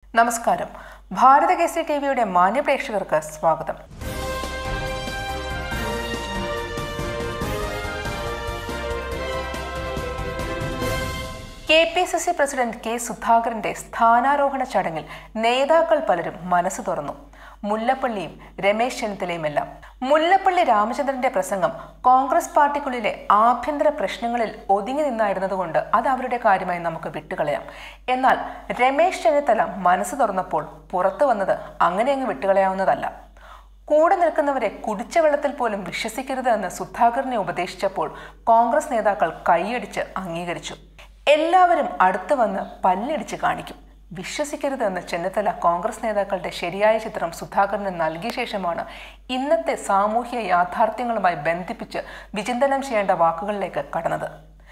നമസ്കാരം ഭാരത കേസരി ടി വിയുടെ മാന്യപ്രേക്ഷകർക്ക് സ്വാഗതം K P C C president K സുധാകരന്റെ സ്ഥാനാരോഹണ ചടങ്ങിൽ നേതാക്കൾ പലരും മനസ്സ് തുറന്നു മുല്ലപ്പള്ളിയും രമേശ് ചെന്നിത്തലയുമെല്ലാം മുല്ലപ്പള്ളി രാമചന്ദ്രന്റെ പ്രസംഗം കോൺഗ്രസ് പാർട്ടിക്കുള്ളിലെ ആഭ്യന്തര പ്രശ്നങ്ങളിൽ ഒതുങ്ങി നിന്നായിരുന്നതുകൊണ്ട് അത് അവരുടെ കാര്യമായി നമുക്ക് വിട്ടുകളയാം എന്നാൽ രമേശ് ചെന്നിത്തല മനസ്സ് തുറന്നപ്പോൾ പുറത്തു വന്നത് അങ്ങനെ അങ്ങ് വിട്ടുകളയാവുന്നതല്ല കൂടെ നിൽക്കുന്നവരെ കുടിച്ച വെള്ളത്തിൽ പോലും വിശ്വസിക്കരുത് എന്ന് സുധാകരനെ ഉപദേശിച്ചപ്പോൾ കോൺഗ്രസ് നേതാക്കൾ കൈയടിച്ച് അംഗീകരിച്ചു എല്ലാവരും അടുത്തു വന്ന് പല്ലിടിച്ച് കാണിക്കും വിശ്വസിക്കരുത് എന്ന് ചെന്നിത്തല കോൺഗ്രസ് നേതാക്കളുടെ ശരിയായ ചിത്രം സുധാകരന് നൽകിയ ശേഷമാണ് ഇന്നത്തെ സാമൂഹ്യ യാഥാർത്ഥ്യങ്ങളുമായി ബന്ധിപ്പിച്ച് വിചിന്തനം ചെയ്യേണ്ട വാക്കുകളിലേക്ക് കടന്നത്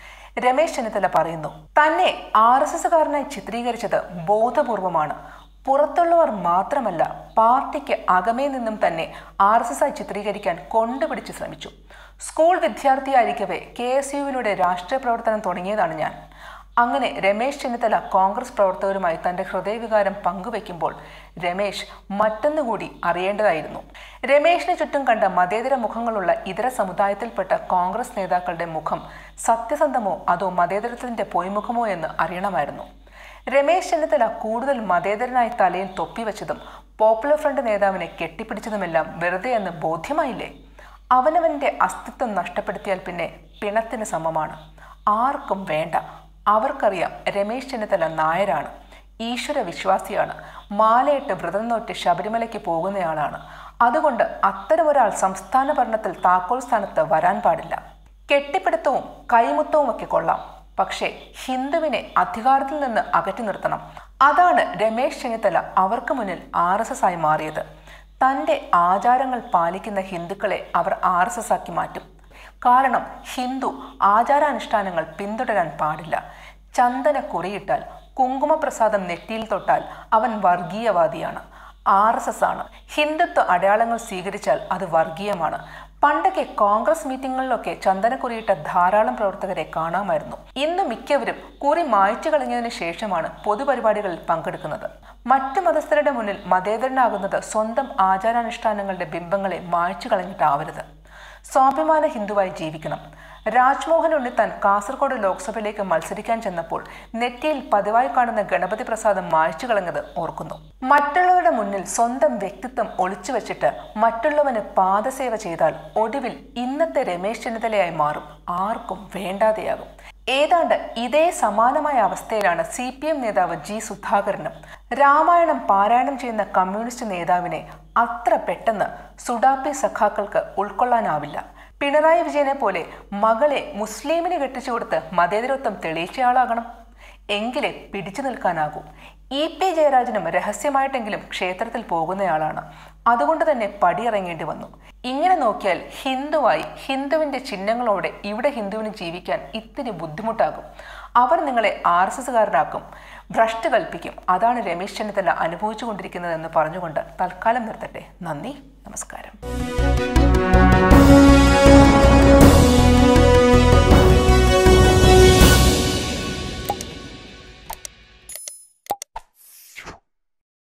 രമേശ് ചെന്നിത്തല പറയുന്നു തന്നെ ആർ എസ് എസുകാരനായി ചിത്രീകരിച്ചത് ബോധപൂർവമാണ് പുറത്തുള്ളവർ മാത്രമല്ല പാർട്ടിക്ക് അകമേ നിന്നും തന്നെ ആർ എസ് എസ് ആയി ചിത്രീകരിക്കാൻ കൊണ്ടുപിടിച്ച് ശ്രമിച്ചു സ്കൂൾ വിദ്യാർത്ഥിയായിരിക്കവേ കെ എസ് യുവിലൂടെ രാഷ്ട്രീയ പ്രവർത്തനം തുടങ്ങിയതാണ് ഞാൻ അങ്ങനെ രമേശ് ചെന്നിത്തല കോൺഗ്രസ് പ്രവർത്തകരുമായി തന്റെ ഹൃദയവികാരം പങ്കുവെക്കുമ്പോൾ രമേശ് മറ്റൊന്നുകൂടി അറിയേണ്ടതായിരുന്നു രമേശിന് ചുറ്റും കണ്ട മതേതര മുഖങ്ങളുള്ള ഇതര സമുദായത്തിൽപ്പെട്ട കോൺഗ്രസ് നേതാക്കളുടെ മുഖം സത്യസന്ധമോ അതോ മതേതരത്തിന്റെ പൊയ്മുഖമോ എന്ന് അറിയണമായിരുന്നു രമേശ് ചെന്നിത്തല കൂടുതൽ മതേതരനായി തലയിൽ തൊപ്പിവെച്ചതും പോപ്പുലർ ഫ്രണ്ട് നേതാവിനെ കെട്ടിപ്പിടിച്ചതുമെല്ലാം വെറുതെ എന്ന് ബോധ്യമായില്ലേ അവനവന്റെ അസ്തിത്വം നഷ്ടപ്പെടുത്തിയാൽ പിന്നെ പിണത്തിന് സമമാണ് ആർക്കും വേണ്ട അവർക്കറിയാം രമേശ് ചെന്നിത്തല നായരാണ് ഈശ്വര വിശ്വാസിയാണ് മാലയിട്ട് വ്രതം നോറ്റ് ശബരിമലയ്ക്ക് പോകുന്നയാളാണ് അതുകൊണ്ട് അത്തരമൊരാൾ സംസ്ഥാന ഭരണത്തിൽ താക്കോൽ സ്ഥാനത്ത് വരാൻ പാടില്ല കെട്ടിപ്പിടുത്തവും കൈമുത്തവും ഒക്കെ കൊള്ളാം പക്ഷേ ഹിന്ദുവിനെ അധികാരത്തിൽ നിന്ന് അകറ്റി നിർത്തണം അതാണ് രമേശ് ചെന്നിത്തല അവർക്ക് മുന്നിൽ ആർ എസ് എസ് ആയി മാറിയത് തൻ്റെ ആചാരങ്ങൾ പാലിക്കുന്ന ഹിന്ദുക്കളെ അവർ ആർ എസ് എസ് ആക്കി മാറ്റും കാരണം ഹിന്ദു ആചാരാനുഷ്ഠാനങ്ങൾ പിന്തുടരാൻ പാടില്ല ചന്ദന കുറിയിട്ടാൽ കുങ്കുമപ്രസാദം നെറ്റിയിൽ തൊട്ടാൽ അവൻ വർഗീയവാദിയാണ് ആർ എസ് എസ് ആണ് ഹിന്ദുത്വ അടയാളങ്ങൾ സ്വീകരിച്ചാൽ അത് വർഗീയമാണ് പണ്ടൊക്കെ കോൺഗ്രസ് മീറ്റിങ്ങുകളിലൊക്കെ ചന്ദനക്കുറിയിട്ട ധാരാളം പ്രവർത്തകരെ കാണാമായിരുന്നു ഇന്ന് മിക്കവരും കുറി മായ്ച്ചു കളഞ്ഞതിന് ശേഷമാണ് പൊതുപരിപാടികളിൽ പങ്കെടുക്കുന്നത് മറ്റു മതസ്ഥരുടെ മുന്നിൽ മതേതരനാകുന്നത് സ്വന്തം ആചാരാനുഷ്ഠാനങ്ങളുടെ ബിംബങ്ങളെ മായ്ച്ചു കളഞ്ഞിട്ടാവരുത് സ്വാഭിമാന ഹിന്ദുവായി ജീവിക്കണം രാജ്മോഹൻ ഉണ്ണിത്താൻ കാസർഗോഡ് ലോക്സഭയിലേക്ക് മത്സരിക്കാൻ ചെന്നപ്പോൾ നെറ്റിയിൽ പതിവായി കാണുന്ന ഗണപതി പ്രസാദം മായ്ച്ചു കളഞ്ഞത് ഓർക്കുന്നു മറ്റുള്ളവരുടെ മുന്നിൽ സ്വന്തം വ്യക്തിത്വം ഒളിച്ചു വെച്ചിട്ട് മറ്റുള്ളവന് പാദസേവ ചെയ്താൽ ഒടുവിൽ ഇന്നത്തെ രമേശ് ചെന്നിത്തലയായി മാറും ആർക്കും വേണ്ടാതെയാകും ഏതാണ്ട് ഇതേ സമാനമായ അവസ്ഥയിലാണ് സി പി എം നേതാവ് ജി സുധാകരനും രാമായണം പാരായണം ചെയ്യുന്ന കമ്മ്യൂണിസ്റ്റ് നേതാവിനെ അത്ര പെട്ടെന്ന് സുഡാപ്പി സഖാക്കൾക്ക് ഉൾക്കൊള്ളാനാവില്ല പിണറായി വിജയനെ പോലെ മകളെ മുസ്ലിമിന് കെട്ടിച്ചു കൊടുത്ത് മതേതരത്വം തെളിയിച്ചയാളാകണം എങ്കിലേ പിടിച്ചു നിൽക്കാനാകൂ ഇ പി ജയരാജനും രഹസ്യമായിട്ടെങ്കിലും ക്ഷേത്രത്തിൽ പോകുന്നയാളാണ് അതുകൊണ്ട് തന്നെ പടിയിറങ്ങേണ്ടി വന്നു ഇങ്ങനെ നോക്കിയാൽ ഹിന്ദുവായി ഹിന്ദുവിന്റെ ചിഹ്നങ്ങളോടെ ഇവിടെ ഹിന്ദുവിന് ജീവിക്കാൻ ഇത്തിരി ബുദ്ധിമുട്ടാകും അവർ നിങ്ങളെ ആർ എസ് എസുകാരനാക്കും ഭ്രഷ്ട് കൽപ്പിക്കും അതാണ് രമേശ് ചെന്നിത്തല അനുഭവിച്ചുകൊണ്ടിരിക്കുന്നതെന്ന് പറഞ്ഞുകൊണ്ട് തൽക്കാലം നിർത്തട്ടെ നന്ദി നമസ്കാരം